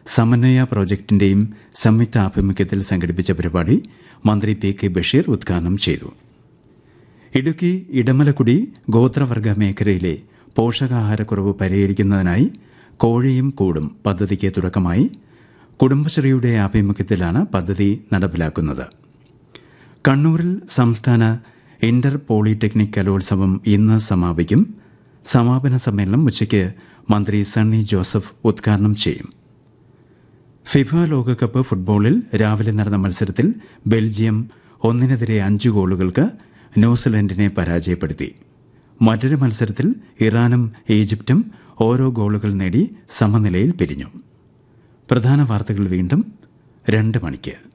സമന്വയ പ്രോജക്ടിന്റെയും സംയുക്ത ആഭിമുഖ്യത്തിൽ സംഘടിപ്പിച്ച പരിപാടി മന്ത്രി പി കെ ബഷീർ ഉദ്ഘാടനം ചെയ്തു ഇടുക്കി ഇടമലക്കുടി ഗോത്രവർഗ മേഖലയിലെ പോഷകാഹാരക്കുറവ് പരിഹരിക്കുന്നതിനായി കോഴിയും കൂടും പദ്ധതിക്ക് തുടക്കമായി കുടുംബശ്രീയുടെ ആഭിമുഖ്യത്തിലാണ് പദ്ധതി നടപ്പിലാക്കുന്നത് കണ്ണൂരിൽ സംസ്ഥാന ഇന്റർ പോളിടെക്നിക് കലോത്സവം ഇന്ന് സമാപിക്കും സമാപന സമ്മേളനം ഉച്ചയ്ക്ക് മന്ത്രി സണ്ണി ജോസഫ് ഉദ്ഘാടനം ചെയ്യും ഫിഫ ലോകകപ്പ് ഫുട്ബോളിൽ രാവിലെ നടന്ന മത്സരത്തിൽ ബെൽജിയം ഒന്നിനെതിരെ അഞ്ച് ഗോളുകൾക്ക് ന്യൂസിലൻഡിനെ പരാജയപ്പെടുത്തി മറ്റൊരു മത്സരത്തിൽ ഇറാനും ഈജിപ്തും ഓരോ ഗോളുകൾ നേടി സമനിലയിൽ പിരിഞ്ഞു പ്രധാന വാർത്തകൾ വീണ്ടും രണ്ട് മണിക്ക്